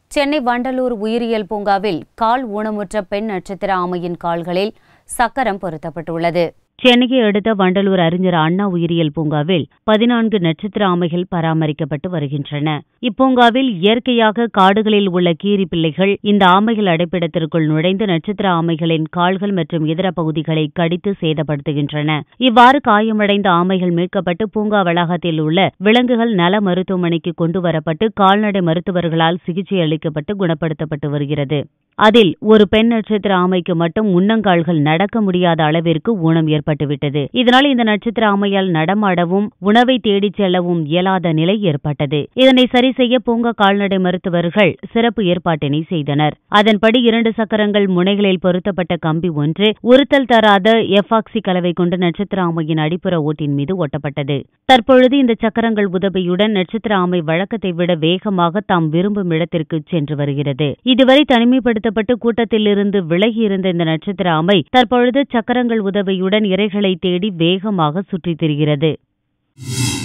சென்னை வண்டலூர் உயிரியல் பூங்காவில் கால் ஊனமுற்ற பெண் நட்சத்திர ஆமையின் கால்களில் சக்கரம் பொருத்தப்பட்டுள்ளது சென்னையை அடுத்த வண்டலூர் அறிஞர் அண்ணா உயிரியல் பூங்காவில் பதினான்கு நட்சத்திர ஆமைகள் பராமரிக்கப்பட்டு வருகின்றன இப்பூங்காவில் இயற்கையாக காடுகளில் உள்ள கீரி பிள்ளைகள் இந்த ஆமைகள் அடைப்பிடத்திற்குள் நுழைந்து நட்சத்திர ஆமைகளின் கால்கள் மற்றும் இதர பகுதிகளை கடித்து சேதப்படுத்துகின்றன இவ்வாறு காயமடைந்த ஆமைகள் மீட்கப்பட்டு பூங்கா வளாகத்தில் உள்ள விலங்குகள் நல மருத்துவமனைக்கு கொண்டு வரப்பட்டு கால்நடை மருத்துவர்களால் சிகிச்சை அளிக்கப்பட்டு குணப்படுத்தப்பட்டு வருகிறது அதில் ஒரு பெண் நட்சத்திர ஆமைக்கு மட்டும் முன்னங்கால்கள் நடக்க முடியாத அளவிற்கு ஊனம் ஏற்பட்டுவிட்டது இதனால் இந்த நட்சத்திர ஆமையால் நடமாடவும் உணவை தேடிச் செல்லவும் இயலாத நிலை ஏற்பட்டது இதனை சரி செய்ய பூங்கா கால்நடை மருத்துவர்கள் சிறப்பு ஏற்பாட்டினை செய்தனர் அதன்படி இரண்டு சக்கரங்கள் முனைகளில் பொருத்தப்பட்ட கம்பி ஒன்று உறுத்தல் தராத எஃபாக்சி கலவை கொண்டு நட்சத்திர ஆமையின் அடிப்புற ஓட்டின் மீது ஒட்டப்பட்டது தற்பொழுது இந்த சக்கரங்கள் உதவியுடன் நட்சத்திர ஆமை வழக்கத்தை விட வேகமாக தாம் விரும்பும் இடத்திற்கு சென்று வருகிறது இதுவரை தனிமைப்படுத்தப்பட்டு கூட்டத்திலிருந்து விலகியிருந்த இந்த நட்சத்திர ஆமை தற்பொழுது சக்கரங்கள் உதவியுடன் இரைகளை தேடி வேகமாக சுற்றித் திரிகிறது